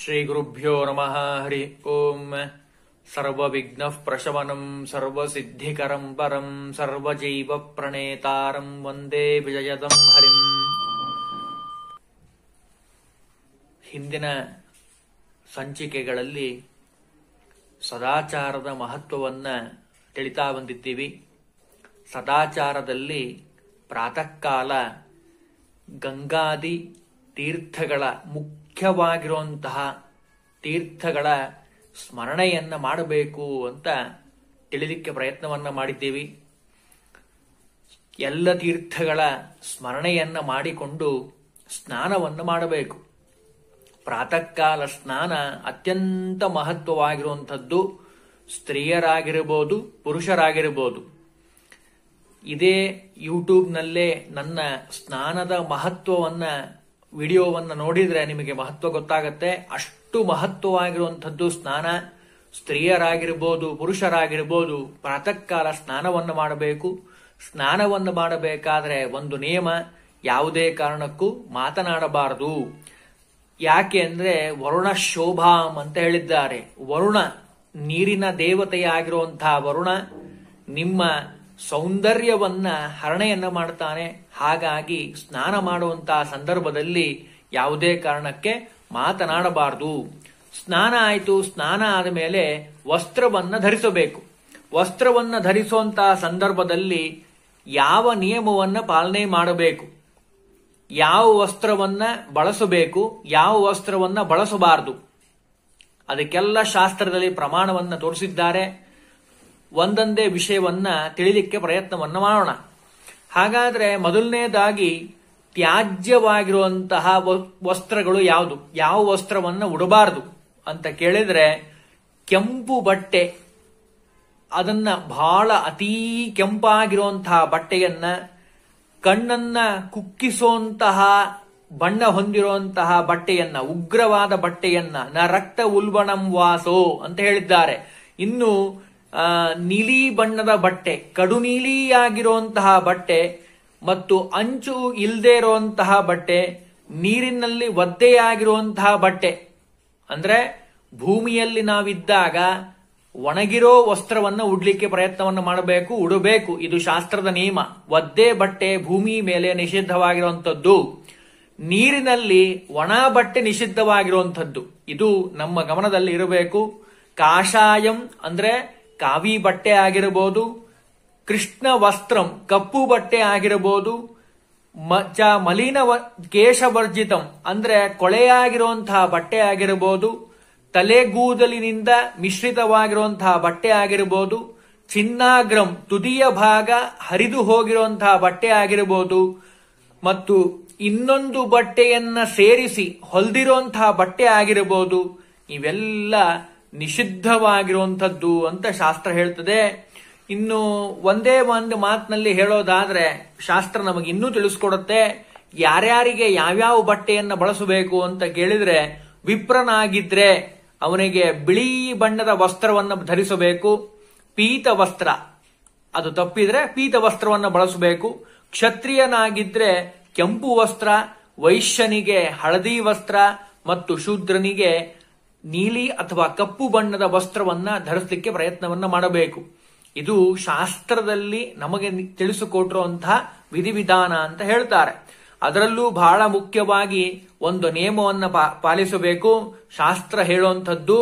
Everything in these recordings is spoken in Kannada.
ಶ್ರೀಗುರುಭ್ಯೋ ನಮಃ ಹರಿ ಓಂ ಸರ್ವವಿಘ್ನಃ ಪ್ರಶಮನಂ ಸರ್ವಸಿದ್ಧಿಕರಂ ಪರಂ ಸರ್ವಜೈವ ಪ್ರಣೇತಾರಂ ವಂದೇ ವಿಜಯದಂ ಹರಿಂ ಹಿಂದಿನ ಸಂಚಿಕೆಗಳಲ್ಲಿ ಸದಾಚಾರದ ಮಹತ್ವವನ್ನ ತಿಳಿತಾ ಬಂದಿದ್ದೀವಿ ಸದಾಚಾರದಲ್ಲಿ ಪ್ರಾತಃ ಕಾಲ ಗಂಗಾದಿ ತೀರ್ಥಗಳ ಮುಖ್ಯವಾಗಿರುವಂತಹ ತೀರ್ಥಗಳ ಸ್ಮರಣೆಯನ್ನ ಮಾಡಬೇಕು ಅಂತ ತಿಳಿಲಿಕ್ಕೆ ಪ್ರಯತ್ನವನ್ನ ಮಾಡಿದ್ದೀವಿ ಎಲ್ಲ ತೀರ್ಥಗಳ ಸ್ಮರಣೆಯನ್ನ ಮಾಡಿಕೊಂಡು ಸ್ನಾನವನ್ನು ಮಾಡಬೇಕು ಪ್ರಾತಃ ಕಾಲ ಸ್ನಾನ ಅತ್ಯಂತ ಮಹತ್ವವಾಗಿರುವಂಥದ್ದು ಸ್ತ್ರೀಯರಾಗಿರಬಹುದು ಪುರುಷರಾಗಿರಬಹುದು ಇದೇ ಯೂಟ್ಯೂಬ್ನಲ್ಲೇ ನನ್ನ ಸ್ನಾನದ ಮಹತ್ವವನ್ನ ವಿಡಿಯೋವನ್ನ ನೋಡಿದ್ರೆ ನಿಮಗೆ ಮಹತ್ವ ಗೊತ್ತಾಗತ್ತೆ ಅಷ್ಟು ಮಹತ್ವವಾಗಿರುವಂಥದ್ದು ಸ್ನಾನ ಸ್ತ್ರೀಯರಾಗಿರ್ಬೋದು ಪುರುಷರಾಗಿರ್ಬೋದು ಪ್ರಾತಃ ಕಾಲ ಸ್ನಾನವನ್ನು ಮಾಡಬೇಕು ಸ್ನಾನವನ್ನು ಮಾಡಬೇಕಾದ್ರೆ ಒಂದು ನಿಯಮ ಯಾವುದೇ ಕಾರಣಕ್ಕೂ ಮಾತನಾಡಬಾರದು ಯಾಕೆ ಅಂದ್ರೆ ವರುಣ ಶೋಭಾಂ ಅಂತ ಹೇಳಿದ್ದಾರೆ ವರುಣ ನೀರಿನ ದೇವತೆಯಾಗಿರುವಂತಹ ವರುಣ ನಿಮ್ಮ ಸೌಂದರ್ಯವನ್ನ ಹರಣೆಯನ್ನ ಮಾಡ್ತಾನೆ ಹಾಗಾಗಿ ಸ್ನಾನ ಮಾಡುವಂತಹ ಸಂದರ್ಭದಲ್ಲಿ ಯಾವುದೇ ಕಾರಣಕ್ಕೆ ಮಾತನಾಡಬಾರದು ಸ್ನಾನ ಆಯಿತು ಸ್ನಾನ ಆದ ಮೇಲೆ ವಸ್ತ್ರವನ್ನ ಧರಿಸಬೇಕು ವಸ್ತ್ರವನ್ನ ಧರಿಸುವಂತಹ ಸಂದರ್ಭದಲ್ಲಿ ಯಾವ ನಿಯಮವನ್ನ ಪಾಲನೆ ಮಾಡಬೇಕು ಯಾವ ವಸ್ತ್ರವನ್ನ ಬಳಸಬೇಕು ಯಾವ ವಸ್ತ್ರವನ್ನ ಬಳಸಬಾರದು ಅದಕ್ಕೆಲ್ಲ ಶಾಸ್ತ್ರದಲ್ಲಿ ಪ್ರಮಾಣವನ್ನ ತೋರಿಸಿದ್ದಾರೆ ಒಂದೊಂದೇ ವಿಷಯವನ್ನ ತಿಳಿಲಿಕ್ಕೆ ಪ್ರಯತ್ನವನ್ನ ಮಾಡೋಣ ಹಾಗಾದ್ರೆ ಮೊದಲನೇದಾಗಿ ತ್ಯಾಜ್ಯವಾಗಿರುವಂತಹ ವಸ್ತ್ರಗಳು ಯಾವುದು ಯಾವ ವಸ್ತ್ರವನ್ನ ಉಡಬಾರದು ಅಂತ ಕೇಳಿದ್ರೆ ಕೆಂಪು ಬಟ್ಟೆ ಅದನ್ನ ಬಹಳ ಅತೀ ಕೆಂಪಾಗಿರುವಂತಹ ಬಟ್ಟೆಯನ್ನ ಕಣ್ಣನ್ನ ಕುಕ್ಕಿಸುವಂತಹ ಬಣ್ಣ ಹೊಂದಿರುವಂತಹ ಬಟ್ಟೆಯನ್ನ ಉಗ್ರವಾದ ಬಟ್ಟೆಯನ್ನ ನ ರಕ್ತ ಉಲ್ಬಣಂ ವಾಸೋ ಅಂತ ಹೇಳಿದ್ದಾರೆ ಇನ್ನು ನೀಲಿ ಬಣ್ಣದ ಬಟ್ಟೆ ಕಡು ನೀಲಿಯಾಗಿರುವಂತಹ ಬಟ್ಟೆ ಮತ್ತು ಅಂಚು ಇಲ್ಲದೆ ಇರುವಂತಹ ಬಟ್ಟೆ ನೀರಿನಲ್ಲಿ ಒದ್ದೆಯಾಗಿರುವಂತಹ ಬಟ್ಟೆ ಅಂದ್ರೆ ಭೂಮಿಯಲ್ಲಿ ನಾವಿದ್ದಾಗ ಒಣಗಿರೋ ವಸ್ತ್ರವನ್ನ ಉಡ್ಲಿಕ್ಕೆ ಪ್ರಯತ್ನವನ್ನ ಮಾಡಬೇಕು ಉಡಬೇಕು ಇದು ಶಾಸ್ತ್ರದ ನಿಯಮ ಒದ್ದೆ ಬಟ್ಟೆ ಭೂಮಿ ಮೇಲೆ ನಿಷಿದ್ಧವಾಗಿರುವಂತದ್ದು ನೀರಿನಲ್ಲಿ ಒಣ ಬಟ್ಟೆ ನಿಷಿದ್ಧವಾಗಿರುವಂಥದ್ದು ಇದು ನಮ್ಮ ಗಮನದಲ್ಲಿ ಇರಬೇಕು ಕಾಷಾಯಂ ಅಂದ್ರೆ ಕಾವಿ ಬಟ್ಟೆ ಆಗಿರಬಹುದು ಕೃಷ್ಣ ವಸ್ತ್ರಂ ಕಪ್ಪು ಬಟ್ಟೆ ಆಗಿರಬಹುದು ಮಚ ಮಲಿನ ಕೇಶವರ್ಜಿತಂ ಅಂದ್ರೆ ಕೊಳೆಯಾಗಿರುವಂತಹ ಬಟ್ಟೆ ಆಗಿರಬಹುದು ತಲೆಗೂದಲಿನಿಂದ ಮಿಶ್ರಿತವಾಗಿರುವಂತಹ ಬಟ್ಟೆ ಆಗಿರಬಹುದು ಚಿನ್ನಾಗ್ರಂ ತುದಿಯ ಭಾಗ ಹರಿದು ಹೋಗಿರುವಂತಹ ಬಟ್ಟೆ ಆಗಿರಬಹುದು ಮತ್ತು ಇನ್ನೊಂದು ಬಟ್ಟೆಯನ್ನ ಸೇರಿಸಿ ಹೊಲ್ದಿರುವಂತಹ ಬಟ್ಟೆ ಆಗಿರಬಹುದು ಇವೆಲ್ಲ ನಿಷಿದ್ಧವಾಗಿರುವಂಥದ್ದು ಅಂತ ಶಾಸ್ತ್ರ ಹೇಳ್ತದೆ ಇನ್ನು ಒಂದೇ ಒಂದು ಮಾತಿನಲ್ಲಿ ಹೇಳೋದಾದ್ರೆ ಶಾಸ್ತ್ರ ನಮಗೆ ಇನ್ನೂ ತಿಳಿಸ್ಕೊಡುತ್ತೆ ಯಾರ್ಯಾರಿಗೆ ಯಾವ್ಯಾವ ಬಟ್ಟೆಯನ್ನ ಬಳಸಬೇಕು ಅಂತ ಕೇಳಿದ್ರೆ ವಿಪ್ರನಾಗಿದ್ರೆ ಅವನಿಗೆ ಬಿಳಿ ಬಣ್ಣದ ವಸ್ತ್ರವನ್ನ ಧರಿಸಬೇಕು ಪೀತ ವಸ್ತ್ರ ಅದು ತಪ್ಪಿದ್ರೆ ಪೀತ ವಸ್ತ್ರವನ್ನ ಬಳಸಬೇಕು ಕ್ಷತ್ರಿಯನಾಗಿದ್ರೆ ಕೆಂಪು ವಸ್ತ್ರ ವೈಶ್ಯನಿಗೆ ಹಳದಿ ವಸ್ತ್ರ ಮತ್ತು ಶೂದ್ರನಿಗೆ ನೀಲಿ ಅಥವಾ ಕಪ್ಪು ಬಣ್ಣದ ವಸ್ತ್ರವನ್ನ ಧರಿಸಲಿಕ್ಕೆ ಪ್ರಯತ್ನವನ್ನ ಮಾಡಬೇಕು ಇದು ಶಾಸ್ತ್ರದಲ್ಲಿ ನಮಗೆ ತಿಳಿಸಿಕೊಟ್ಟಿರುವಂತಹ ವಿಧಿವಿಧಾನ ಅಂತ ಹೇಳ್ತಾರೆ ಅದರಲ್ಲೂ ಬಹಳ ಮುಖ್ಯವಾಗಿ ಒಂದು ನಿಯಮವನ್ನ ಪಾಲಿಸಬೇಕು ಶಾಸ್ತ್ರ ಹೇಳುವಂಥದ್ದು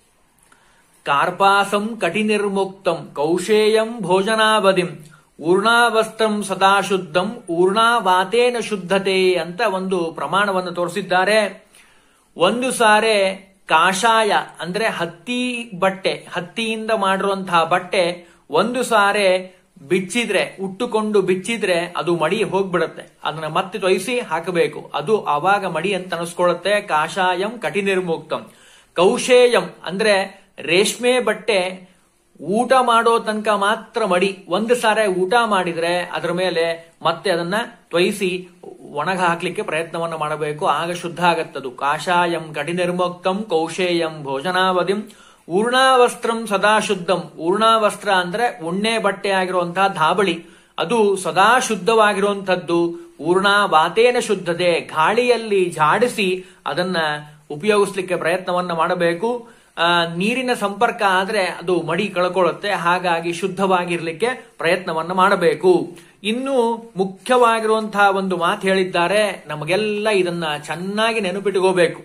ಕಾರ್ಪಾಸಂ ಕಟಿನಿರ್ಮುಕ್ತಂ ಕೌಶೇಯಂ ಭೋಜನಾವಧಿಂ ಊರ್ಣಾವಸ್ತ್ರಂ ಸದಾ ಶುದ್ಧಂ ಊರ್ಣಾವಾತೇನ ಶುದ್ಧತೆ ಅಂತ ಒಂದು ಪ್ರಮಾಣವನ್ನು ತೋರಿಸಿದ್ದಾರೆ ಒಂದು ಸಾರೆ ಕಾಷಾಯ ಅಂದ್ರೆ ಹತ್ತಿ ಬಟ್ಟೆ ಹತ್ತಿಯಿಂದ ಮಾಡಿರುವಂತಹ ಬಟ್ಟೆ ಒಂದು ಸಾರೆ ಬಿಚ್ಚಿದ್ರೆ ಉಟ್ಟುಕೊಂಡು ಬಿಚ್ಚಿದ್ರೆ ಅದು ಮಡಿ ಹೋಗ್ಬಿಡುತ್ತೆ ಅದನ್ನ ಮತ್ತೆ ತೊಯಿಸಿ ಹಾಕಬೇಕು ಅದು ಆವಾಗ ಮಡಿ ಅಂತ ಅನಿಸ್ಕೊಳ್ಳುತ್ತೆ ಕಾಷಾಯಂ ಕಟಿನಿರ್ಮುಕ್ತಂ ಕೌಶೇಯಂ ಅಂದ್ರೆ ರೇಷ್ಮೆ ಬಟ್ಟೆ ಊಟ ಮಾಡೋ ತನಕ ಮಾತ್ರ ಮಡಿ ಒಂದು ಸಾರೆ ಊಟ ಮಾಡಿದ್ರೆ ಅದರ ಮೇಲೆ ಮತ್ತೆ ಅದನ್ನ ತ್ವಯಿಸಿ ಒಣಗ ಹಾಕ್ಲಿಕ್ಕೆ ಪ್ರಯತ್ನವನ್ನು ಮಾಡಬೇಕು ಆಗ ಶುದ್ಧ ಆಗತ್ತದು ಕಾಷಾಯಂ ಕಟಿನಿರ್ಮುಕ್ತಂ ಕೌಶೇಯಂ ಭೋಜನಾವಧಿಂ ಊರ್ಣಾವಸ್ತ್ರಂ ಸದಾ ಶುದ್ಧಂ ಊರ್ಣಾವಸ್ತ್ರ ಅಂದ್ರೆ ಉಣ್ಣೆ ಬಟ್ಟೆ ಆಗಿರುವಂತಹ ಧಾಬಳಿ ಅದು ಸದಾ ಶುದ್ಧವಾಗಿರುವಂತದ್ದು ಊರ್ಣ ವಾತೇನ ಶುದ್ಧತೆ ಗಾಳಿಯಲ್ಲಿ ಜಾಡಿಸಿ ಅದನ್ನ ಉಪಯೋಗಿಸ್ಲಿಕ್ಕೆ ಪ್ರಯತ್ನವನ್ನ ಮಾಡಬೇಕು ಆ, ನೀರಿನ ಸಂಪರ್ಕ ಆದ್ರೆ ಅದು ಮಡಿ ಕಳ್ಕೊಳ್ಳುತ್ತೆ ಹಾಗಾಗಿ ಶುದ್ಧವಾಗಿರ್ಲಿಕ್ಕೆ ಪ್ರಯತ್ನವನ್ನ ಮಾಡಬೇಕು ಇನ್ನು ಮುಖ್ಯವಾಗಿರುವಂತಹ ಒಂದು ಮಾತು ಹೇಳಿದ್ದಾರೆ ನಮಗೆಲ್ಲ ಇದನ್ನ ಚೆನ್ನಾಗಿ ನೆನಪಿಟ್ಕೋಬೇಕು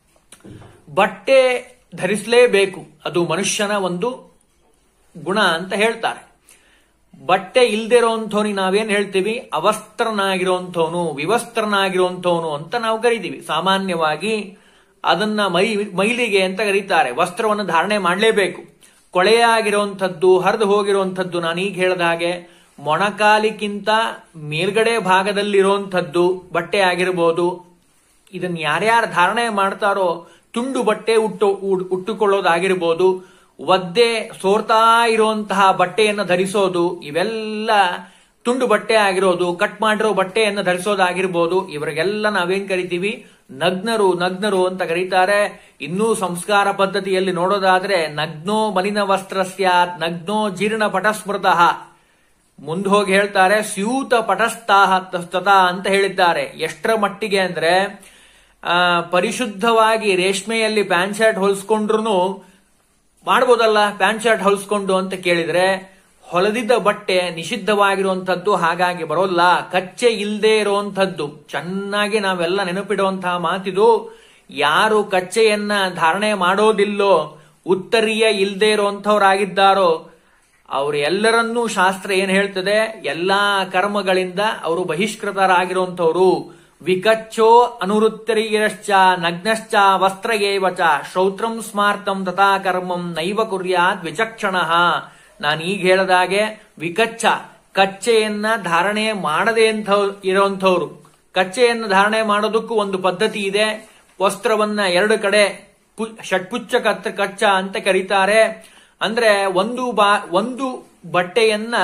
ಬಟ್ಟೆ ಧರಿಸಲೇಬೇಕು ಅದು ಮನುಷ್ಯನ ಒಂದು ಗುಣ ಅಂತ ಹೇಳ್ತಾರೆ ಬಟ್ಟೆ ಇಲ್ದೇ ಇರೋಂಥವ್ನಿಗೆ ನಾವೇನ್ ಹೇಳ್ತೀವಿ ಅವಸ್ತ್ರನಾಗಿರೋಂಥವನು ವಿವಸ್ತ್ರನಾಗಿರೋಂಥವನು ಅಂತ ನಾವು ಕರಿತೀವಿ ಸಾಮಾನ್ಯವಾಗಿ ಅದನ್ನ ಮೈ ಮೈಲಿಗೆ ಅಂತ ಕರೀತಾರೆ ವಸ್ತ್ರವನ್ನು ಧಾರಣೆ ಮಾಡಲೇಬೇಕು ಕೊಳೆಯಾಗಿರುವಂಥದ್ದು ಹರಿದು ಹೋಗಿರುವಂಥದ್ದು ನಾನು ಈಗ ಹೇಳಿದ ಹಾಗೆ ಮೊಣಕಾಲಿಕ್ಕಿಂತ ಮೇಲ್ಗಡೆ ಭಾಗದಲ್ಲಿರುವಂಥದ್ದು ಬಟ್ಟೆ ಆಗಿರ್ಬೋದು ಇದನ್ನ ಯಾರ್ಯಾರು ಧಾರಣೆ ಮಾಡ್ತಾರೋ ತುಂಡು ಬಟ್ಟೆ ಉಟ್ಟು ಉಡ್- ಉಟ್ಟುಕೊಳ್ಳೋದಾಗಿರ್ಬೋದು ಒದ್ದೆ ಸೋರ್ತಾ ಇರುವಂತಹ ಬಟ್ಟೆಯನ್ನು ಧರಿಸೋದು ಇವೆಲ್ಲ ತುಂಡು ಬಟ್ಟೆ ಆಗಿರೋದು ಕಟ್ ಮಾಡಿರೋ ಬಟ್ಟೆಯನ್ನು ಧರಿಸೋದಾಗಿರ್ಬೋದು ಇವರಿಗೆಲ್ಲ ನಾವೇನ್ ಕರಿತೀವಿ ನಗ್ನರು ನಗ್ನರು ಅಂತ ಕರೀತಾರೆ ಇನ್ನೂ ಸಂಸ್ಕಾರ ಪದ್ಧತಿಯಲ್ಲಿ ನೋಡೋದಾದ್ರೆ ನಗ್ನೋ ಮಲಿನ ವಸ್ತ್ರ ಸ್ಯಾತ್ ನಗ್ನೋ ಜೀರ್ಣ ಪಟಸ್ಮೃತಃ ಮುಂದೆ ಹೋಗಿ ಹೇಳ್ತಾರೆ ಸ್ಯೂತ ಪಟಸ್ಥಾಹ ತಸ್ತತ ಅಂತ ಹೇಳಿದ್ದಾರೆ ಎಷ್ಟರ ಮಟ್ಟಿಗೆ ಅಂದ್ರೆ ಆ, ಪರಿಶುದ್ಧವಾಗಿ ರೇಷ್ಮೆಯಲ್ಲಿ ಪ್ಯಾಂಟ್ ಶರ್ಟ್ ಹೊಲಿಸ್ಕೊಂಡ್ರು ಮಾಡ್ಬೋದಲ್ಲ ಪ್ಯಾಂಟ್ ಶರ್ಟ್ ಹೊಲಿಸ್ಕೊಂಡು ಅಂತ ಕೇಳಿದ್ರೆ ಹೊಲದಿದ್ದ ಬಟ್ಟೆ ನಿಷಿದ್ಧವಾಗಿರುವಂತದ್ದು ಹಾಗಾಗಿ ಬರೋಲ್ಲ ಕಚ್ಚೆ ಇಲ್ಲದೆ ಇರುವಂತದ್ದು ಚೆನ್ನಾಗಿ ನಾವೆಲ್ಲ ನೆನಪಿಡುವಂತಹ ಮಾತಿದು ಯಾರು ಕಚ್ಚೆಯನ್ನ ಧಾರಣೆ ಮಾಡೋದಿಲ್ಲೋ ಉತ್ತರೀಯ ಇಲ್ಲದೆ ಇರುವಂತವ್ರಾಗಿದ್ದಾರೋ ಅವರು ಎಲ್ಲರನ್ನೂ ಶಾಸ್ತ್ರ ಏನ್ ಹೇಳ್ತದೆ ಎಲ್ಲಾ ಕರ್ಮಗಳಿಂದ ಅವರು ಬಹಿಷ್ಕೃತರಾಗಿರುವಂತವ್ರು ವಿಕಚ್ಚೋ ಅನುವೃತ್ತರಿಗಿರಶ್ಚ ನಗ್ನಶ್ಚ ವಸ್ತ್ರಗೇವಚ ಶ್ರೌತ್ರಂ ಸ್ಮಾರ್ತಂ ತಥಾ ಕರ್ಮಂ ನೈವ ಕುರ್ಯಾತ್ ವಿಚಕ್ಷಣ ನಾನು ಈಗ ಹೇಳದಾಗೆ ವಿಕಚ್ಚ ಕಚ್ಚೆಯನ್ನ ಧಾರಣೆ ಮಾಡದೆ ಅಂತ ಇರುವಂತವ್ರು ಕಚ್ಚೆಯನ್ನು ಧಾರಣೆ ಮಾಡೋದಕ್ಕೂ ಒಂದು ಪದ್ಧತಿ ಇದೆ ವಸ್ತ್ರವನ್ನ ಎರಡು ಕಡೆ ಪು- ಷಟ್ಪುಚ್ಚ ಕತ್ತ ಕಚ್ಚ ಅಂತ ಕರೀತಾರೆ ಅಂದ್ರೆ ಒಂದು ಬಾ ಒಂದು ಬಟ್ಟೆಯನ್ನ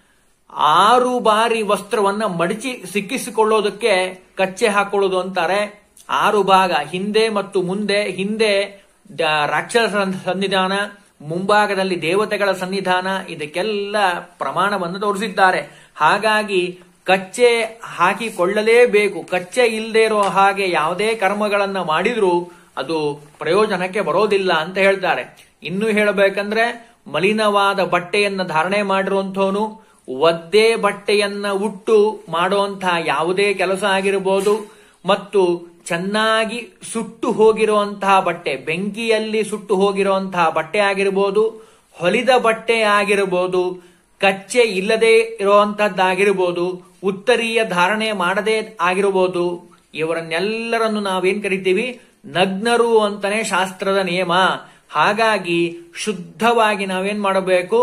ಆರು ಬಾರಿ ವಸ್ತ್ರವನ್ನ ಮಡಚಿ ಸಿಕ್ಕಿಸಿಕೊಳ್ಳೋದಕ್ಕೆ ಕಚ್ಚೆ ಹಾಕೊಳ್ಳೋದು ಅಂತಾರೆ ಆರು ಭಾಗ ಹಿಂದೆ ಮತ್ತು ಮುಂದೆ ಹಿಂದೆ ದ- ರಾಕ್ಷಸ ಸನ್ನಿಧಾನ ಮುಂಭಾಗದಲ್ಲಿ ದೇವತೆಗಳ ಸನ್ನಿಧಾನ ಇದಕ್ಕೆಲ್ಲ ಪ್ರಮಾಣವನ್ನು ತೋರಿಸಿದ್ದಾರೆ ಹಾಗಾಗಿ ಕಚ್ಚೆ ಹಾಕಿಕೊಳ್ಳಲೇಬೇಕು ಕಚ್ಚೆ ಇಲ್ಲದೆ ಇರೋ ಹಾಗೆ ಯಾವುದೇ ಕರ್ಮಗಳನ್ನ ಮಾಡಿದ್ರೂ ಅದು ಪ್ರಯೋಜನಕ್ಕೆ ಬರೋದಿಲ್ಲ ಅಂತ ಹೇಳ್ತಾರೆ ಇನ್ನು ಹೇಳಬೇಕಂದ್ರೆ ಮಲಿನವಾದ ಬಟ್ಟೆಯನ್ನ ಧಾರಣೆ ಮಾಡಿರುವಂಥವನು ಒದ್ದೆ ಬಟ್ಟೆಯನ್ನ ಉಟ್ಟು ಮಾಡುವಂತಹ ಯಾವುದೇ ಕೆಲಸ ಆಗಿರಬಹುದು ಮತ್ತು ಚೆನ್ನಾಗಿ ಸುಟ್ಟು ಹೋಗಿರುವಂತಹ ಬಟ್ಟೆ ಬೆಂಕಿಯಲ್ಲಿ ಸುಟ್ಟು ಹೋಗಿರುವಂತಹ ಬಟ್ಟೆ ಆಗಿರಬಹುದು ಹೊಲಿದ ಬಟ್ಟೆ ಆಗಿರಬಹುದು ಕಚ್ಚೆ ಇಲ್ಲದೆ ಇರುವಂತಹದ್ದಾಗಿರ್ಬೋದು ಉತ್ತರೀಯ ಧಾರಣೆ ಮಾಡದೇ ಆಗಿರಬಹುದು ಇವರನ್ನೆಲ್ಲರನ್ನು ನಾವೇನ್ ಕರಿತೀವಿ ನಗ್ನರು ಅಂತಾನೆ ಶಾಸ್ತ್ರದ ನಿಯಮ ಹಾಗಾಗಿ ಶುದ್ಧವಾಗಿ ನಾವೇನ್ ಮಾಡಬೇಕು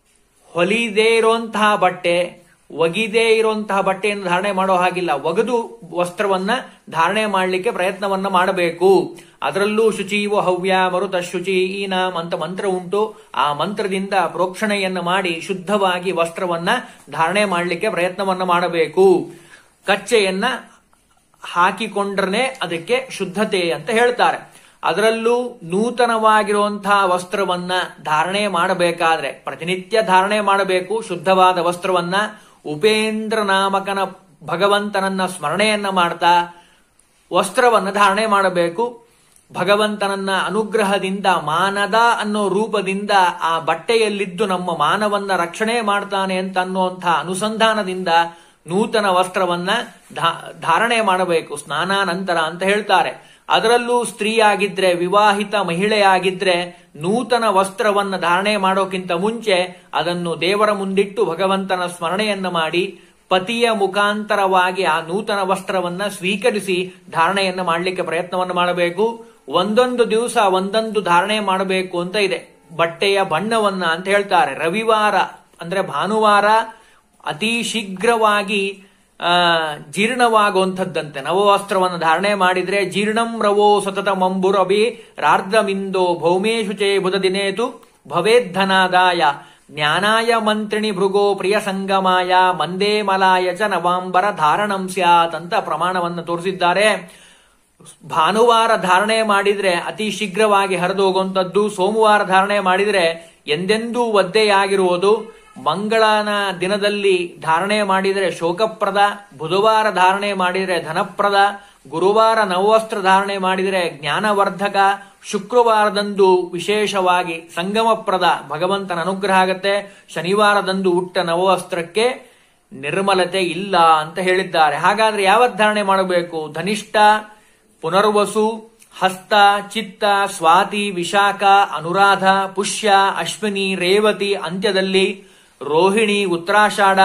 ಹೊಲಿದೇ ಇರುವಂತಹ ಬಟ್ಟೆ ಒಗಿದೇ ಇರುವಂತಹ ಬಟ್ಟೆಯನ್ನು ಧಾರಣೆ ಮಾಡೋ ಹಾಗಿಲ್ಲ ಒಗೆದು ವಸ್ತ್ರವನ್ನ ಧಾರಣೆ ಮಾಡಲಿಕ್ಕೆ ಪ್ರಯತ್ನವನ್ನ ಮಾಡಬೇಕು ಅದರಲ್ಲೂ ಶುಚೀವ ಹವ್ಯ ಮರುತ ಶುಚಿ ಈನಾಂ ಅಂತ ಮಂತ್ರ ಉಂಟು ಆ ಮಂತ್ರದಿಂದ ಪ್ರೋಕ್ಷಣೆಯನ್ನು ಮಾಡಿ ಶುದ್ಧವಾಗಿ ವಸ್ತ್ರವನ್ನ ಧಾರಣೆ ಮಾಡಲಿಕ್ಕೆ ಪ್ರಯತ್ನವನ್ನ ಮಾಡಬೇಕು ಕಚ್ಚೆಯನ್ನ ಹಾಕಿಕೊಂಡ್ರನೆ ಅದಕ್ಕೆ ಶುದ್ಧತೆ ಅಂತ ಹೇಳ್ತಾರೆ ಅದರಲ್ಲೂ ನೂತನವಾಗಿರುವಂತಹ ವಸ್ತ್ರವನ್ನ ಧಾರಣೆ ಮಾಡಬೇಕಾದ್ರೆ ಪ್ರತಿನಿತ್ಯ ಧಾರಣೆ ಮಾಡಬೇಕು ಶುದ್ಧವಾದ ವಸ್ತ್ರವನ್ನ ಉಪೇಂದ್ರ ನಾಮಕನ ಭಗವಂತನನ್ನ ಸ್ಮರಣೆಯನ್ನ ಮಾಡ್ತಾ ವಸ್ತ್ರವನ್ನ ಧಾರಣೆ ಮಾಡಬೇಕು ಭಗವಂತನನ್ನ ಅನುಗ್ರಹದಿಂದ ಮಾನದ ಅನ್ನೋ ರೂಪದಿಂದ ಆ ಬಟ್ಟೆಯಲ್ಲಿದ್ದು ನಮ್ಮ ಮಾನವನ್ನ ರಕ್ಷಣೆ ಮಾಡ್ತಾನೆ ಅಂತ ಅನ್ನುವಂತಹ ಅನುಸಂಧಾನದಿಂದ ನೂತನ ವಸ್ತ್ರವನ್ನ ಧಾ- ಧಾರಣೆ ಮಾಡಬೇಕು ಸ್ನಾನಾನಂತರ ಅಂತ ಹೇಳ್ತಾರೆ ಅದರಲ್ಲೂ ಸ್ತ್ರೀ ಆಗಿದ್ರೆ ವಿವಾಹಿತ ಮಹಿಳೆಯಾಗಿದ್ರೆ ನೂತನ ವಸ್ತ್ರವನ್ನ ಧಾರಣೆ ಮಾಡೋಕ್ಕಿಂತ ಮುಂಚೆ ಅದನ್ನು ದೇವರ ಮುಂದಿಟ್ಟು ಭಗವಂತನ ಸ್ಮರಣೆಯನ್ನ ಮಾಡಿ ಪತಿಯ ಮುಖಾಂತರವಾಗಿ ಆ ನೂತನ ವಸ್ತ್ರವನ್ನ ಸ್ವೀಕರಿಸಿ ಧಾರಣೆಯನ್ನ ಮಾಡಲಿಕ್ಕೆ ಪ್ರಯತ್ನವನ್ನು ಮಾಡಬೇಕು ಒಂದೊಂದು ದಿವಸ ಒಂದೊಂದು ಧಾರಣೆ ಮಾಡಬೇಕು ಅಂತ ಇದೆ ಬಟ್ಟೆಯ ಬಣ್ಣವನ್ನ ಅಂತ ಹೇಳ್ತಾರೆ ರವಿವಾರ ಅಂದ್ರೆ ಭಾನುವಾರ ಅತಿ ಶೀಘ್ರವಾಗಿ ಆ ಜೀರ್ಣವಾಗುವಂಥದ್ದಂತೆ ನವವಸ್ತ್ರವನ್ನು ಧಾರಣೆ ಮಾಡಿದ್ರೆ ಜೀರ್ಣಂ ರವೋ ಸತತ ಮಂಬುರಭಿ ರಾರ್ಧಮಿಂದೋ ಭೌಮೇಶು ಚೇ ಬುಧ ದಿನೇತು ಭವೇದ್ಧನಾದಾಯ ಜ್ಞಾನಾಯ ಮಂತ್ರಿಣಿ ಭೃಗೋ ಪ್ರಿಯ ಸಂಗಮಾಯ ಮಂದೇ ಮಲಾಯ ಚ ನವಾಂಬರ ಧಾರಣಂ ಸ್ಯಾತ್ ಅಂತ ಪ್ರಮಾಣವನ್ನು ತೋರಿಸಿದ್ದಾರೆ ಭಾನುವಾರ ಧಾರಣೆ ಮಾಡಿದ್ರೆ ಅತಿ ಶೀಘ್ರವಾಗಿ ಹರಿದು ಹೋಗುವಂತದ್ದು ಸೋಮವಾರ ಧಾರಣೆ ಮಾಡಿದ್ರೆ ಎಂದೆಂದೂ ಒದ್ದೆಯಾಗಿರುವುದು ಮಂಗಳನ ದಿನದಲ್ಲಿ ಧಾರಣೆ ಮಾಡಿದರೆ ಶೋಕಪ್ರದ ಬುಧವಾರ ಧಾರಣೆ ಮಾಡಿದರೆ ಧನಪ್ರದ ಗುರುವಾರ ನವವಸ್ತ್ರ ಧಾರಣೆ ಮಾಡಿದರೆ ಜ್ಞಾನವರ್ಧಕ ಶುಕ್ರವಾರದಂದು ವಿಶೇಷವಾಗಿ ಸಂಗಮಪ್ರದ ಭಗವಂತನ ಅನುಗ್ರಹ ಆಗತ್ತೆ ಶನಿವಾರದಂದು ಉಟ್ಟ ನವವಸ್ತ್ರಕ್ಕೆ ನಿರ್ಮಲತೆ ಇಲ್ಲ ಅಂತ ಹೇಳಿದ್ದಾರೆ ಹಾಗಾದ್ರೆ ಯಾವತ್ ಧಾರಣೆ ಮಾಡಬೇಕು ಧನಿಷ್ಠ ಪುನರ್ವಸು ಹಸ್ತ ಚಿತ್ತ ಸ್ವಾತಿ ವಿಶಾಖ ಅನುರಾಧ ಪುಷ್ಯ ಅಶ್ವಿನಿ ರೇವತಿ ಅಂತ್ಯದಲ್ಲಿ ರೋಹಿಣಿ ಉತ್ತರಾಷಾಢ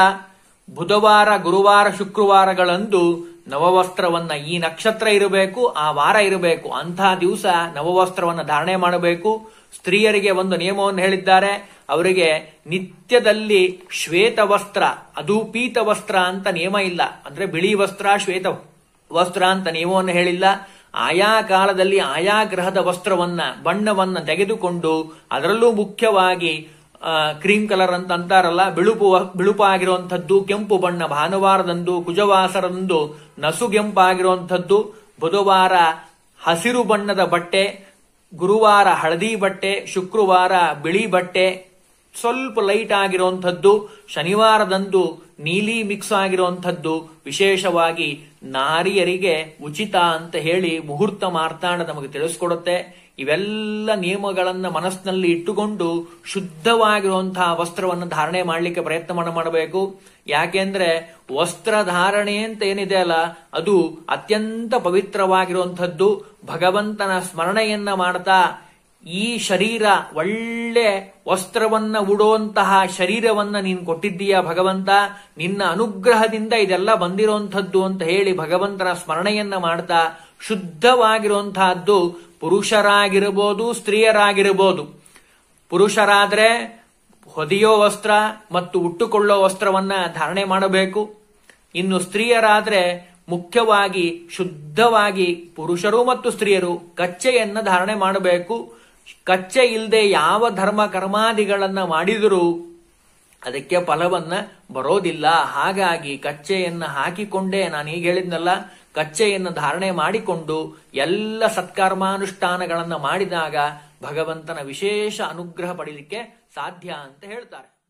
ಬುಧವಾರ ಗುರುವಾರ ಶುಕ್ರವಾರಗಳಂದು ನವವಸ್ತ್ರವನ್ನ ಈ ನಕ್ಷತ್ರ ಇರಬೇಕು ಆ ವಾರ ಇರಬೇಕು ಅಂಥ ದಿವಸ ನವವಸ್ತ್ರವನ್ನ ಧಾರಣೆ ಮಾಡಬೇಕು ಸ್ತ್ರೀಯರಿಗೆ ಒಂದು ನಿಯಮವನ್ನು ಹೇಳಿದ್ದಾರೆ ಅವರಿಗೆ ನಿತ್ಯದಲ್ಲಿ ಶ್ವೇತ ವಸ್ತ್ರ ಅದು ಪೀತ ವಸ್ತ್ರ ಅಂತ ನಿಯಮ ಇಲ್ಲ ಅಂದ್ರೆ ಬಿಳಿ ವಸ್ತ್ರ ಶ್ವೇತ ವಸ್ತ್ರ ಅಂತ ನಿಯಮವನ್ನು ಹೇಳಿಲ್ಲ ಆಯಾ ಕಾಲದಲ್ಲಿ ಆಯಾ ಗ್ರಹದ ವಸ್ತ್ರವನ್ನ ಬಣ್ಣವನ್ನ ತೆಗೆದುಕೊಂಡು ಅದರಲ್ಲೂ ಮುಖ್ಯವಾಗಿ ಕ್ರೀಮ್ ಕಲರ್ ಅಂತ ಅಂತಾರಲ್ಲ ಬಿಳುಪು ಬಿಳುಪಾಗಿರುವಂಥದ್ದು ಕೆಂಪು ಬಣ್ಣ ಭಾನುವಾರದಂದು ಕುಜವಾಸರಂದು ನಸುಗೆಂಪಾಗಿರುವಂಥದ್ದು ಬುಧವಾರ ಹಸಿರು ಬಣ್ಣದ ಬಟ್ಟೆ ಗುರುವಾರ ಹಳದಿ ಬಟ್ಟೆ ಶುಕ್ರವಾರ ಬಿಳಿ ಬಟ್ಟೆ ಸ್ವಲ್ಪ ಲೈಟ್ ಆಗಿರುವಂಥದ್ದು ಶನಿವಾರದಂದು ನೀಲಿ ಮಿಕ್ಸ್ ಆಗಿರುವಂಥದ್ದು ವಿಶೇಷವಾಗಿ ನಾರಿಯರಿಗೆ ಉಚಿತ ಅಂತ ಹೇಳಿ ಮುಹೂರ್ತ ಮಾರ್ತಾಂಡ ನಮಗೆ ತಿಳಿಸ್ಕೊಡುತ್ತೆ ಇವೆಲ್ಲ ನಿಯಮಗಳನ್ನ ಮನಸ್ಸಿನಲ್ಲಿ ಇಟ್ಟುಕೊಂಡು ಶುದ್ಧವಾಗಿರುವಂತಹ ವಸ್ತ್ರವನ್ನು ಧಾರಣೆ ಮಾಡಲಿಕ್ಕೆ ಪ್ರಯತ್ನ ಮಾಡಬೇಕು ಯಾಕೆಂದ್ರೆ ವಸ್ತ್ರ ಧಾರಣೆ ಅಂತ ಏನಿದೆ ಅಲ್ಲ ಅದು ಅತ್ಯಂತ ಪವಿತ್ರವಾಗಿರುವಂಥದ್ದು ಭಗವಂತನ ಸ್ಮರಣೆಯನ್ನ ಮಾಡ್ತಾ ಈ ಶರೀರ ಒಳ್ಳೆ ವಸ್ತ್ರವನ್ನ ಉಡುವಂತಹ ಶರೀರವನ್ನ ನೀನು ಕೊಟ್ಟಿದ್ದೀಯ ಭಗವಂತ ನಿನ್ನ ಅನುಗ್ರಹದಿಂದ ಇದೆಲ್ಲ ಬಂದಿರುವಂಥದ್ದು ಅಂತ ಹೇಳಿ ಭಗವಂತನ ಸ್ಮರಣೆಯನ್ನ ಮಾಡ್ತಾ ಶುದ್ಧವಾಗಿರುವಂತಹದ್ದು ಪುರುಷರಾಗಿರಬಹುದು ಸ್ತ್ರೀಯರಾಗಿರಬಹುದು ಪುರುಷರಾದ್ರೆ ಹೊದೆಯೋ ವಸ್ತ್ರ ಮತ್ತು ಉಟ್ಟುಕೊಳ್ಳೋ ವಸ್ತ್ರವನ್ನ ಧಾರಣೆ ಮಾಡಬೇಕು ಇನ್ನು ಸ್ತ್ರೀಯರಾದ್ರೆ ಮುಖ್ಯವಾಗಿ ಶುದ್ಧವಾಗಿ ಪುರುಷರು ಮತ್ತು ಸ್ತ್ರೀಯರು ಕಚ್ಚೆಯನ್ನ ಧಾರಣೆ ಮಾಡಬೇಕು ಕಚ್ಚೆ ಇಲ್ಲದೆ ಯಾವ ಧರ್ಮ ಕರ್ಮಾದಿಗಳನ್ನ ಮಾಡಿದರೂ ಅದಕ್ಕೆ ಫಲವನ್ನ ಬರೋದಿಲ್ಲ ಹಾಗಾಗಿ ಕಚ್ಚೆಯನ್ನ ಹಾಕಿಕೊಂಡೇ ನಾನು ಈಗ ಹೇಳಿದ್ನಲ್ಲ ಕಚ್ಚೆಯನ್ನು ಧಾರಣೆ ಮಾಡಿಕೊಂಡು ಎಲ್ಲ ಸತ್ಕರ್ಮಾನುಷ್ಠಾನಗಳನ್ನ ಮಾಡಿದಾಗ ಭಗವಂತನ ವಿಶೇಷ ಅನುಗ್ರಹ ಪಡೀಲಿಕ್ಕೆ ಸಾಧ್ಯ ಅಂತ ಹೇಳ್ತಾರೆ